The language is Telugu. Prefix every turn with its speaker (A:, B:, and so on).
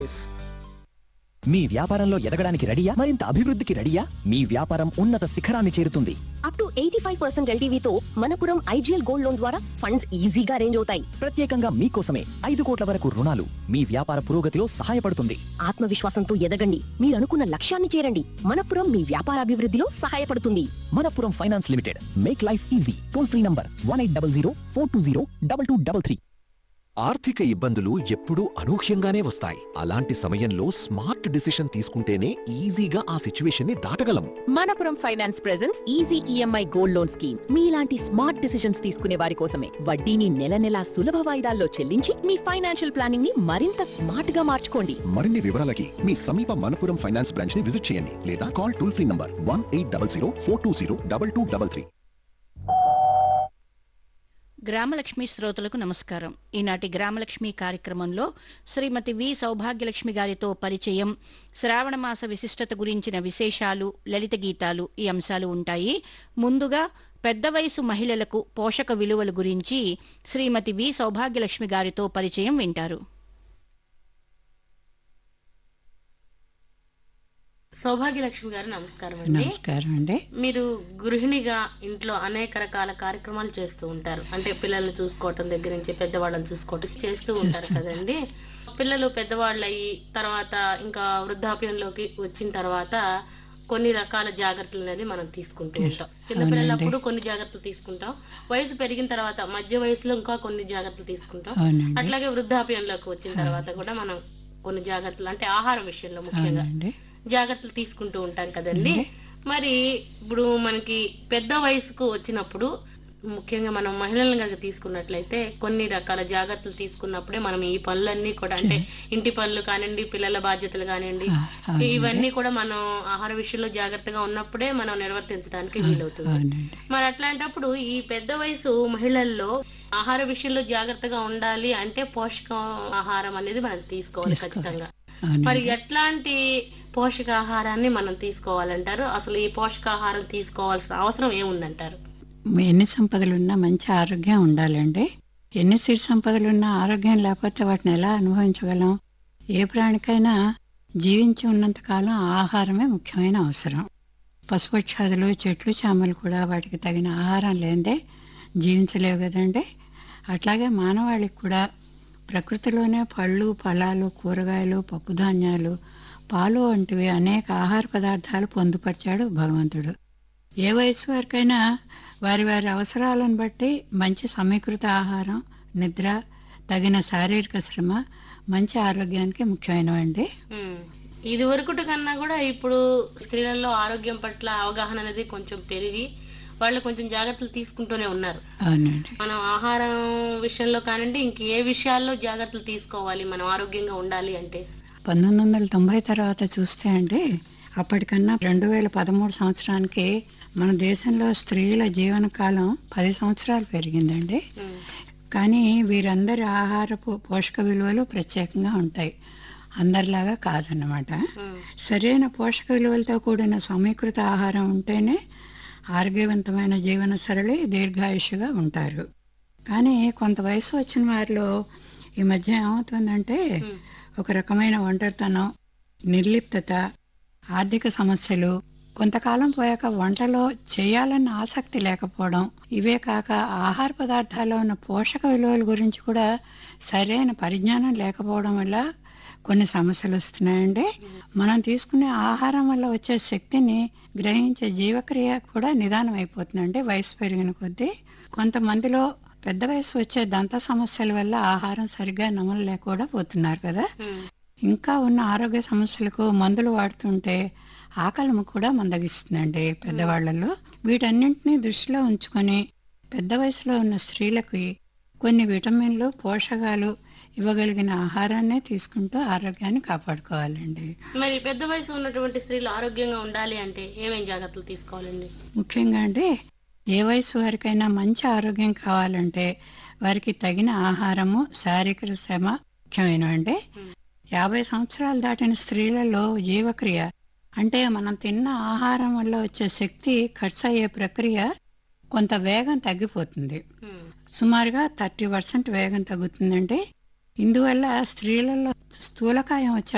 A: సర్వీస్ మీ వ్యాపారంలో ఎదగడానికి రెడీయా మరింత అభివృద్ధికి రెడీయా మీ వ్యాపారం ఉన్నత శిఖరాన్ని చేరుతుంది
B: up to eighty five percent ఎల్టీవీతో మనపురం ఐజీఎల్ గోల్డ్ లోన్ ద్వారా ఫండ్స్ ఈజీగా అరేంజ్ అవుతాయి
A: ప్రత్యేకంగా మీకోసమే ఐదు కోట్ల వరకు రుణాలు మీ వ్యాపార పురోగతిలో సహాయపడుతుంది
B: ఆత్మవిశ్వాసంతో ఎదగండి మీరు అనుకున్న లక్ష్యాన్ని చేరండి మనపురం మీ వ్యాపార అభివృద్ధిలో సహాయపడుతుంది
A: Manappuram finance limited make life easy toll free number one eight double zero four two zero double two double three
C: ఆర్థిక ఇబ్బందులు ఎప్పుడూ అనూహ్యంగానే వస్తాయి అలాంటి సమయంలో స్మార్ట్ డిసిషన్ తీసుకుంటేనే ఈజీగా ఆ సిచ్యువేషన్ ని దాటగలం
B: Manappuram finance presence easy EMI gold loan scheme మీలాంటి స్మార్ట్ డిసిషన్స్ తీసుకునే వారి కోసమే వడ్డీని నెల నెలా సులభ వాయిదాల్లో చెల్లించి మీ ఫైనాన్షియల్ ప్లానింగ్ ని మరింత స్మార్ట్ గా మార్చుకోండి
C: మరిన్ని వివరాలకి మీ సమీప మనపురం ఫైనాన్స్ బ్రాంచ్ ని విజిట్ చేయండి లేదా call toll free number one eight double zero four two zero double two double three
D: Gramalakshmi శ్రోతలకు నమస్కారం ఈనాటి గ్రామలక్ష్మి కార్యక్రమంలో శ్రీమతి వి సౌభాగ్యలక్ష్మి గారితో పరిచయం శ్రావణ మాస విశిష్టత గురించిన విశేషాలు లలిత గీతాలు ఈ అంశాలు ఉంటాయి ముందుగా పెద్ద వయసు మహిళలకు పోషక విలువల గురించి శ్రీమతి వి సౌభాగ్యలక్ష్మి గారితో పరిచయం వింటారు
E: సౌభాగ్యలక్ష్మి గారు నమస్కారం అండి
D: నమస్కారం అండి
E: మీరు గృహిణిగా ఇంట్లో అనేక రకాల కార్యక్రమాలు చేస్తూ ఉంటారు అంటే పిల్లల్ని చూసుకోవటం దగ్గర నుంచి పెద్దవాళ్ళని చూసుకోవటం చేస్తూ ఉంటారు కదండి పిల్లలు పెద్దవాళ్ళు అయ్యి తర్వాత ఇంకా వృద్ధాప్యంలోకి వచ్చిన తర్వాత కొన్ని రకాల జాగ్రత్తలు అనేది మనం తీసుకుంటూ ఉంటాం చిన్నపిల్లలప్పుడు కొన్ని జాగ్రత్తలు తీసుకుంటాం వయసు పెరిగిన తర్వాత మధ్య వయసులో ఇంకా కొన్ని జాగ్రత్తలు తీసుకుంటాం అట్లాగే వృద్ధాప్యంలోకి వచ్చిన తర్వాత కూడా మనం కొన్ని జాగ్రత్తలు అంటే ఆహారం విషయంలో ముఖ్యంగా జాగ్రత్తలు తీసుకుంటూ ఉంటాం కదండి మరి ఇప్పుడు మనకి పెద్ద వయసుకు వచ్చినప్పుడు ముఖ్యంగా మనం మహిళలను కనుక తీసుకున్నట్లయితే కొన్ని రకాల జాగ్రత్తలు తీసుకున్నప్పుడే మనం ఈ పనులన్నీ కూడా అంటే ఇంటి పనులు కానివ్వండి పిల్లల బాధ్యతలు కానివ్వండి ఇవన్నీ కూడా మనం ఆహార విషయంలో జాగ్రత్తగా ఉన్నప్పుడే మనం నిర్వర్తించడానికి వీలవుతుంది మరి అట్లాంటప్పుడు ఈ పెద్ద వయసు మహిళల్లో ఆహార విషయంలో జాగ్రత్తగా ఉండాలి అంటే పోషక ఆహారం అనేది మనం తీసుకోవాలి ఖచ్చితంగా మరి ఎట్లాంటి పోషకాహారాన్ని మనం తీసుకోవాలంటారు అసలు ఈ పోషకాహారం తీసుకోవాల్సిన అవసరం ఏముందంటారు
F: ఎన్ని సంపదలున్నా మంచి ఆరోగ్యం ఉండాలండి ఎన్ని సిరి సంపదలున్నా ఆరోగ్యం లేకపోతే వాటిని ఎలా అనుభవించగలం ఏ ప్రాణికైనా జీవించి ఉన్నంత కాలం ఆహారమే ముఖ్యమైన అవసరం పశుపక్షాదులు చెట్లు చామలు కూడా వాటికి తగిన ఆహారం లేదే జీవించలేవు కదండి అట్లాగే మానవాళికి కూడా ప్రకృతిలోనే పళ్ళు ఫలాలు కూరగాయలు పప్పుధాన్యాలు పాలు వంటివి అనేక ఆహార పదార్థాలు పొందుపరిచాడు భగవంతుడు ఏ వయసు వారికైనా వారి వారి అవసరాలను బట్టి మంచి సమీకృత ఆహారం నిద్ర తగిన శారీరక శ్రమ మంచి ఆరోగ్యానికి ముఖ్యమైనవండి
E: ఇది వరకుటి కన్నా కూడా ఇప్పుడు స్త్రీలలో ఆరోగ్యం పట్ల అవగాహన అనేది కొంచెం పెరిగి వాళ్ళు కొంచెం జాగ్రత్తలు తీసుకుంటూనే ఉన్నారు
F: అవునండి
E: మనం ఆహారం విషయంలో కానివ్వండి ఇంక ఏ విషయాల్లో జాగ్రత్తలు తీసుకోవాలి మనం ఆరోగ్యంగా ఉండాలి అంటే
F: పంతొమ్మిది వందల తొంభై తర్వాత చూస్తే అండి అప్పటికన్నా రెండు వేల పదమూడు సంవత్సరానికి మన దేశంలో స్త్రీల జీవనకాలం పది సంవత్సరాలు పెరిగిందండి కానీ వీరందరి ఆహారపు పోషక విలువలు ప్రత్యేకంగా ఉంటాయి అందరిలాగా కాదన్నమాట సరైన పోషక విలువలతో కూడిన సమీకృత ఆహారం ఉంటేనే ఆరోగ్యవంతమైన జీవన సరళి దీర్ఘాయుషుగా ఉంటారు కానీ కొంత వయసు వచ్చిన వారిలో ఈ మధ్య ఏమవుతుందంటే ఒక రకమైన ఒంటరితనం నిర్లిప్తత ఆర్థిక సమస్యలు కొంతకాలం పోయాక వంటలో చేయాలన్న ఆసక్తి లేకపోవడం ఇవే కాక ఆహార పదార్థాల్లో ఉన్న పోషక విలువల గురించి కూడా సరైన పరిజ్ఞానం లేకపోవడం వల్ల కొన్ని సమస్యలు వస్తున్నాయండి మనం తీసుకునే ఆహారం వల్ల వచ్చే శక్తిని గ్రహించే జీవక్రియ కూడా నిదానం అయిపోతుందండి వయసు పెరిగిన కొద్దీ కొంతమందిలో పెద్ద వయసు వచ్చే దంత సమస్యల వల్ల ఆహారం సరిగ్గా నమలలేక కూడా పోతున్నారు కదా ఇంకా ఉన్న ఆరోగ్య సమస్యలకు మందులు వాడుతుంటే ఆకలిము కూడా మందగిస్తుందండి పెద్దవాళ్లలో వీటన్నింటినీ దృష్టిలో ఉంచుకొని పెద్ద వయసులో ఉన్న స్త్రీలకి కొన్ని విటమిన్లు పోషకాలు ఇవ్వగలిగిన ఆహారాన్నే తీసుకుంటూ ఆరోగ్యాన్ని కాపాడుకోవాలండి
E: మరి పెద్ద వయసు ఉన్నటువంటి స్త్రీలు ఆరోగ్యంగా ఉండాలి అంటే ఏమేం జాగ్రత్తలు తీసుకోవాలండి
F: ముఖ్యంగా అండి ఏ వయసు వారికైనా మంచి ఆరోగ్యం కావాలంటే వారికి తగిన ఆహారము శారీరక శ్రమ ముఖ్యమైనవండి యాభై సంవత్సరాలు దాటిన స్త్రీలలో జీవక్రియ అంటే మనం తిన్న ఆహారం వల్ల వచ్చే శక్తి ఖర్చు అయ్యే ప్రక్రియ కొంత వేగం తగ్గిపోతుంది సుమారుగా థర్టీ పర్సెంట్ వేగం తగ్గుతుందండి ఇందువల్ల స్త్రీలలో స్థూలకాయం వచ్చే